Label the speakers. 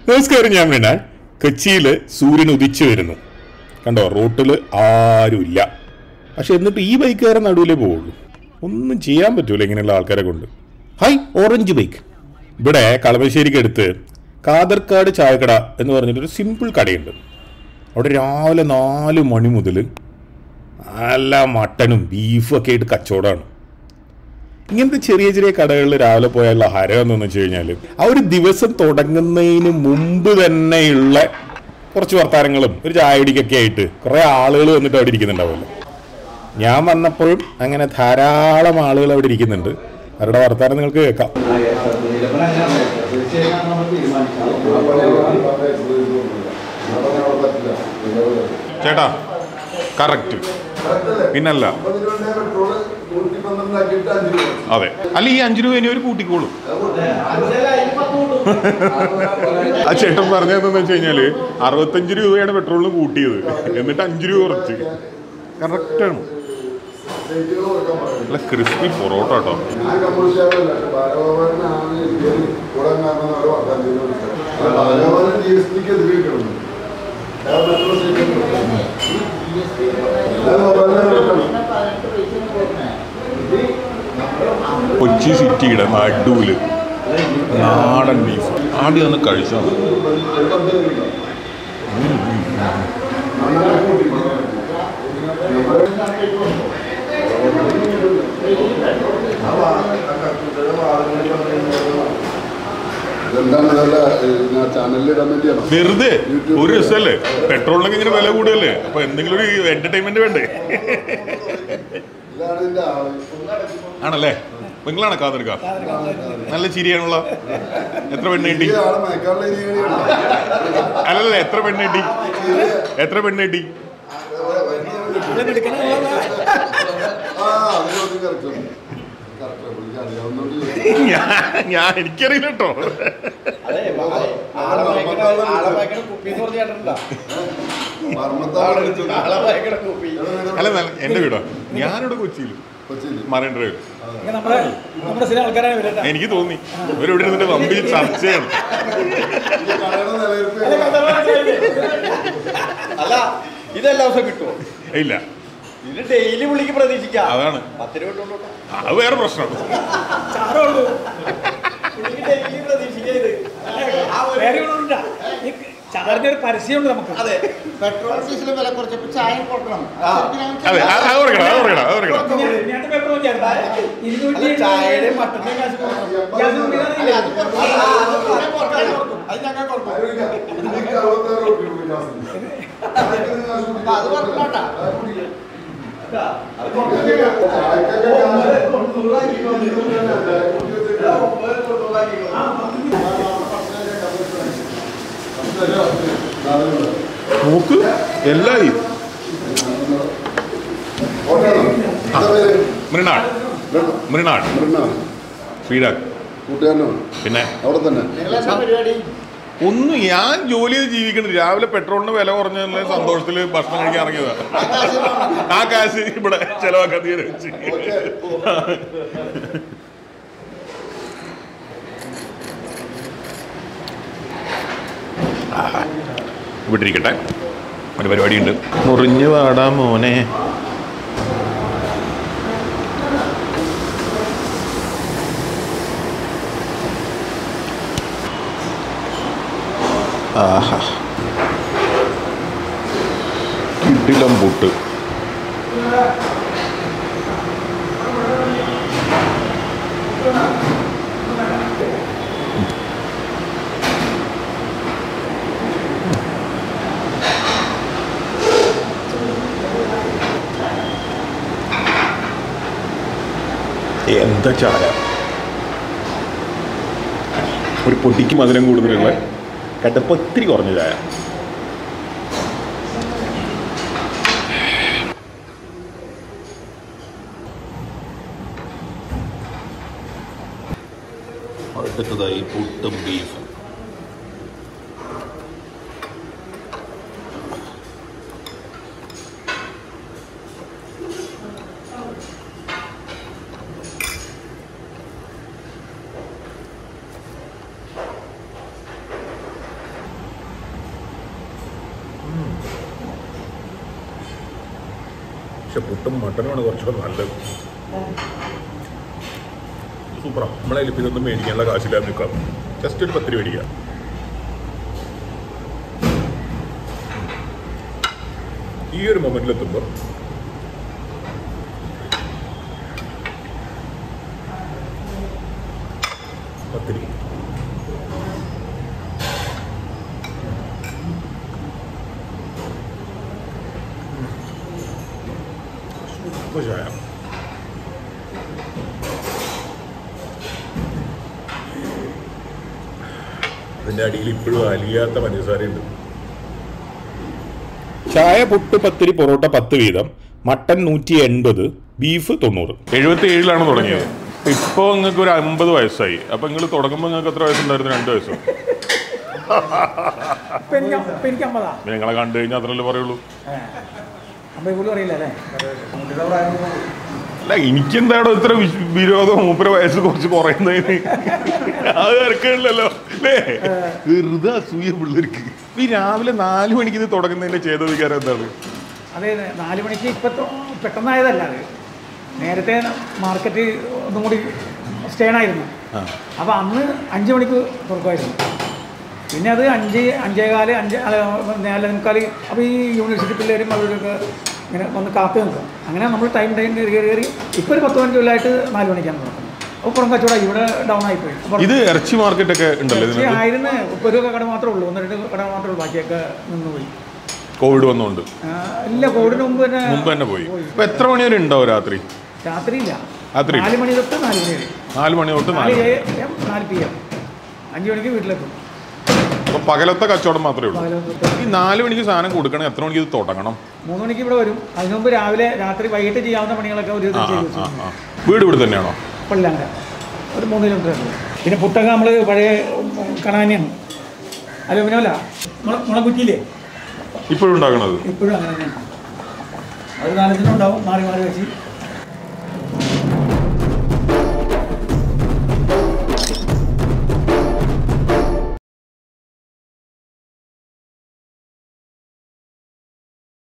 Speaker 1: നമസ്കാരം ഞാൻ മൃണാൾ കൊച്ചിയിൽ സൂര്യൻ ഉദിച്ചു വരുന്നു കണ്ടോ റോട്ടിൽ ആരുമില്ല പക്ഷെ എന്നിട്ട് ഈ ബൈക്കുകാരൻ നടുവിലേ പോവുള്ളൂ ഒന്നും ചെയ്യാൻ പറ്റൂല ഇങ്ങനെയുള്ള ആൾക്കാരെ കൊണ്ട് ഹായ് ഓറഞ്ച് ബൈക്ക് ഇവിടെ കളമശ്ശേരിക്ക് അടുത്ത് കാതർക്കാട് ചായക്കട എന്ന് പറഞ്ഞിട്ടൊരു സിമ്പിൾ കടയുണ്ട് അവിടെ രാവിലെ നാല് മണി മുതൽ നല്ല മട്ടനും ബീഫും ഒക്കെ ആയിട്ട് കച്ചവടമാണ് ഇങ്ങനത്തെ ചെറിയ ചെറിയ കടകളിൽ രാവിലെ പോയാലുള്ള ഹരം എന്താണെന്ന് വെച്ച് കഴിഞ്ഞാൽ ആ ഒരു ദിവസം തുടങ്ങുന്നതിന് മുമ്പ് തന്നെയുള്ള കുറച്ച് വർത്താനങ്ങളും ഒരു ചായടിക്കൊക്കെ ആയിട്ട് കുറേ ആളുകൾ വന്നിട്ട് അവിടെ ഇരിക്കുന്നുണ്ടാവുമല്ലോ ഞാൻ വന്നപ്പോഴും അങ്ങനെ ധാരാളം ആളുകൾ അവിടെ ഇരിക്കുന്നുണ്ട് അവരുടെ വർത്താനം നിങ്ങൾക്ക് കേൾക്കാം ചേട്ടാ കറക്റ്റ് പിന്നല്ല അതെ അല്ല ഈ അഞ്ചു രൂപ ഇനി ഒരു കൂട്ടിക്കോളും ആ ചേട്ടൻ പറഞ്ഞതെന്ന് വെച്ച് കഴിഞ്ഞാല് അറുപത്തഞ്ച് രൂപയാണ് പെട്രോളിന് കൂട്ടിയത് എന്നിട്ട് അഞ്ചു രൂപ കുറച്ച് കറക്റ്റാണ് നല്ല ക്രിസ്പി പൊറോട്ട കേട്ടോ കൊച്ചി സിറ്റിയുടെ നടുവില് നാടൻ ബീഫ് ആദ്യം ഒന്ന് കഴിച്ചാൽ മതി.
Speaker 2: എന്താണ് നല്ല ഞാൻ ചാനലിൽ ഇടാൻ വേണ്ടിയാണോ
Speaker 1: വെറുതെ ഒരു രസമല്ലേ പെട്രോളിനൊക്കെ ഇങ്ങനെ വില കൂടുതലല്ലേ അപ്പൊ എന്തെങ്കിലും ഒരു എന്റർടൈൻമെന്റ് വേണ്ടേ
Speaker 2: ഇതാണ് ഇതിന്റെ ആള്
Speaker 1: ആണല്ലേ നിങ്ങളാണ് കാതെടുക്ക നല്ല ചിരിയാണുള്ള എത്ര പെണ്ണ് കിട്ടി
Speaker 2: ഈ ആള് മയക്കാനുള്ള രീതിയാണ്
Speaker 1: അല്ലല്ല എത്ര പെണ്ണ് കിട്ടി എത്ര പെണ്ണ് കിട്ടി
Speaker 2: ആ അതിനൊന്നും കറക്റ്റ് കറക്റ്റ് പുള്ളിക്ക് അറിയാവുന്നോണ്ട്
Speaker 1: ഞാൻ ഞാൻ എനിക്കറിയില്ല കേട്ടോ
Speaker 2: മർമ്മത്താണ്
Speaker 1: അല്ല നല്ല എന്റെ വീടോ ഞാനിവിടെ കൊച്ചിയിൽ
Speaker 2: കൊച്ചിയിൽ
Speaker 1: മറൈൻ ഡ്രൈവ്
Speaker 3: നമ്മുടെ നമ്മുടെ സ്ഥിരം ആൾക്കാരാണ് ഇവരേട്ടാ.
Speaker 1: എനിക്ക് തോന്നി ഇവരിവിടെ ഇരുന്നിട്ട് വമ്പി ചർച്ചയാണ്
Speaker 2: ഈ കടയുടെ നിലനിൽപ്പ്
Speaker 4: അല്ല ഇതെല്ലാ ദിവസം കിട്ടുമോ
Speaker 1: ഇല്ല
Speaker 4: ഇത് ഡെയിലി പുള്ളിക്ക് പ്രതീക്ഷിക്കാം
Speaker 1: അതാണ്
Speaker 4: പത്ത് രൂപ ഇട്ടോണ്ട്
Speaker 1: അത് വേറെ പ്രശ്നം
Speaker 3: ചാറേ ഉള്ളൂ.
Speaker 4: പുള്ളിക്ക് ഡെയിലി പ്രതീക്ഷിക്കാം ഇത്
Speaker 3: വേറെ ഒന്നുമില്ല. ഈ ചാറിന്റെ ഒരു പരസ്യമുണ്ട് നമുക്ക്
Speaker 4: അതെ
Speaker 5: പെട്രോൾ ഡീസൽ വില കുറച്ചപ്പോൾ ചായ കൊടുക്കണം
Speaker 4: ആ.
Speaker 1: അതെ അത് അത് ഓർക്കണം അത് ഓർക്കണം അത് ഓർക്കണം
Speaker 3: ഞാൻ- ഇതിനകത്ത് പേപ്പർ നോക്കിയായിരുന്നു. ഇരുന്നൂറ്റി
Speaker 4: അല്ല ചായയുടെയും മട്ടന്റെയും കാശ് കൊടുക്കണം
Speaker 3: ഗ്യാസ് കുപ്പിയിലറിയില്ലേ?
Speaker 4: അത് അത് കൊടുക്കാം, കൊടുക്കും. അത് ഞങ്ങൾ കൊടുക്കും
Speaker 2: ഇതിലേക്ക് അറുപത്താറ് രൂപ ഉള്ളൂ ഗ്യാസിന്.
Speaker 5: അപ്പൊ അത് പറഞ്ഞോട്ടാ
Speaker 1: നോക്ക് എല്ലായി മൃണാൾ മൃണാൾ ഫീഡാക്ക്
Speaker 2: കൂട്ടുകാരനോ
Speaker 1: പിന്നെ
Speaker 2: അവിടെ തന്നെ
Speaker 5: നിങ്ങളെന്താ പരിപാടി
Speaker 1: ഒന്നും ഞാൻ ജോലി ചെയ്ത് ജീവിക്കണില്ല രാവിലെ പെട്രോളിന് വില കുറഞ്ഞതിന്റെ സന്തോഷത്തിൽ ഭക്ഷണം കഴിക്കാൻ ഇറങ്ങിയതാ ആ കാശ് ഇവിടെ ചെലവാക്കാൻ തീരുമാനിച്ചു ആഹാ. ഇവിടെ ഇരിക്കട്ടെ ഒരു പരിപാടിയുണ്ട് മുറിഞ്ഞു വാടാ മോനെ ആഹാ കിടിലം പുട്ട് എന്താ ചാര ഒരു പൊട്ടിക്ക് മധുരം കൂടുതലുള്ള കട്ടപ്പ ഒത്തിരി കുറഞ്ഞ ചായ അടുത്തതായി പുട്ടും ബീഫും പക്ഷെ പുട്ടും മട്ടനുമാണ് കുറച്ചുകൂടെ നല്ലത് സൂപ്പറാ നമ്മളെ ഇതൊന്നും മേടിക്കാനുള്ള കാശില്ലാതെ നിൽക്കാം ജസ്റ്റ് ഒരു പത്തിരി മേടിക്കാം ഈ ഒരു മൊമെന്റിൽ എത്തുമ്പോൾ പത്തിരി സൂപ്പർ ചായ അതിൻ്റെ അടിയിൽ ഇപ്പോഴും അലിയാത്ത പഞ്ചസാരയുണ്ട് ചായ പുട്ട് പത്തിരി പൊറോട്ട പത്ത് വീതം മട്ടൻ നൂറ്റി എൺപത് ബീഫ് തൊണ്ണൂറ് എഴുപത്തി ഏഴിലാണ് തുടങ്ങിയത് ഇപ്പോൾ നിങ്ങൾക്ക് ഒരു അമ്പത് വയസ്സായി അപ്പൊ നിങ്ങൾ തുടങ്ങുമ്പോൾ നിങ്ങൾക്ക് എത്ര വയസ്സുണ്ടായിരുന്നു രണ്ട് വയസ്സോ
Speaker 3: ഇപ്പൊ എനിക്ക് ഇപ്പൊ എനിക്ക് അമ്പതാ
Speaker 1: നിങ്ങളെ കണ്ടു കഴിഞ്ഞാൽ അത്രല്ലേ പറയുള്ളൂ
Speaker 3: അമ്പത് പോലും അറിയില്ല അല്ലേ
Speaker 1: അല്ല എനിക്കെന്താണോ ഇത്ര വിശ്- വിരോധം മൂപ്പര വയസ്സ് കുറച്ച് കുറയുന്നതിന് അത് ഇറക്കണില്ലല്ലോ അല്ലേ വെറുതെ അസൂയ പിള്ളേർക്ക് ഈ രാവിലെ നാല് മണിക്ക് ഇത് തുടങ്ങുന്നതിന്റെ ചേത വികാരം എന്താണ്
Speaker 3: അതെ നാല് മണിക്ക് ഇപ്പൊ തൊ- പെട്ടെന്നായതല്ല അത് നേരത്തെ മാർക്കറ്റ് ഒന്നും കൂടി സ്റ്റേൺ ആയിരുന്നു അപ്പോൾ അന്ന് അഞ്ച് മണിക്ക് തുറക്കുമായിരുന്നു പിന്നെ അത് അഞ്ച് അഞ്ചേകാല് അഞ്ച് അല്ല, നാല് മുക്കാൽ അപ്പോൾ ഈ യൂണിവേഴ്സിറ്റി പിള്ളേരും അവരൊക്കെ ഇങ്ങനെ വന്ന് കാത്തു നിൽക്കും അങ്ങനെ നമ്മൾ ടൈം ടൈം കയറി കയറി കയറി ഇപ്പോൾ ഒരു പത്ത് പതിനഞ്ച് കൊല്ലമായിട്ട് നാല് മണിക്കാണ് തുറക്കുന്നത് അപ്പോൾ പുറം കച്ചവടം ഇവിടെ ഡൗൺ ആയിപ്പോയി അപ്പോൾ
Speaker 1: ഇത് ഇറച്ചി മാർക്കറ്റ് ഒക്കെ ഉണ്ടല്ലോ
Speaker 3: ഇറച്ചി
Speaker 1: ഇതിനകത്ത്
Speaker 3: ആയിരുന്നു ഇപ്പോൾ ഒരു കട മാത്രമേ ഉള്ളൂ ഒന്ന് രണ്ട് കട മാത്രമേ ഉള്ളൂ ബാക്കിയൊക്കെ നിന്ന് പോയി
Speaker 1: കോവിഡ് വന്നുകൊണ്ട്
Speaker 3: ആ, ഇല്ല കോവിഡിന് മുമ്പ് തന്നെ
Speaker 1: മുമ്പ് തന്നെ പോയി ഇപ്പൊ എത്ര മണി വരെ ഉണ്ടാവും രാത്രി
Speaker 3: രാത്രിയില്ല
Speaker 1: രാത്രി
Speaker 3: നാല് മണി തൊട്ട് നാല് മണി വരെ
Speaker 1: നാല് മണി തൊട്ട്
Speaker 3: നാല്
Speaker 1: നാല്
Speaker 3: എ എം നാല് പി എം അഞ്ച് മണിക്ക് വീട്ടിലെത്തും
Speaker 1: അപ്പൊ പകലത്തെ കച്ചവടം മാത്രമേ ഉള്ളൂ
Speaker 3: പകല് തൊട്ട്
Speaker 1: ഈ നാല് മണിക്ക് സാധനം കൊടുക്കണം എത്ര മണിക്ക് ഇത് തുടങ്ങണം
Speaker 3: മൂന്ന് മണിക്ക് ഇവിടെ വരും അതിന് മുമ്പ് രാവിലെ രാത്രി വൈകിട്ട് ചെയ്യാവുന്ന പണികളൊക്കെ ഒരു
Speaker 1: ആ
Speaker 3: ഇത്
Speaker 1: ആ
Speaker 3: ചെയ്തു
Speaker 1: ആ ആ വീട് ഇവിടെ തന്നെയാണോ
Speaker 3: പള്ളിലാങ്ക ഒരു മൂന്ന് കിലോമീറ്റർ ഉണ്ട് പിന്നെ പുട്ടൊക്കെ നമ്മൾ പഴയ കണാനിയാണ് അലുമിനമല്ല മുള മുളകുറ്റിയില്ലേ
Speaker 1: ഇപ്പോഴും ഉണ്ടാക്കണത്
Speaker 3: ഇപ്പോഴും അങ്ങനെ തന്നെയാണ് അത് നാലഞ്ചിനും ഉണ്ടാവും മാറി മാറി വെച്ച്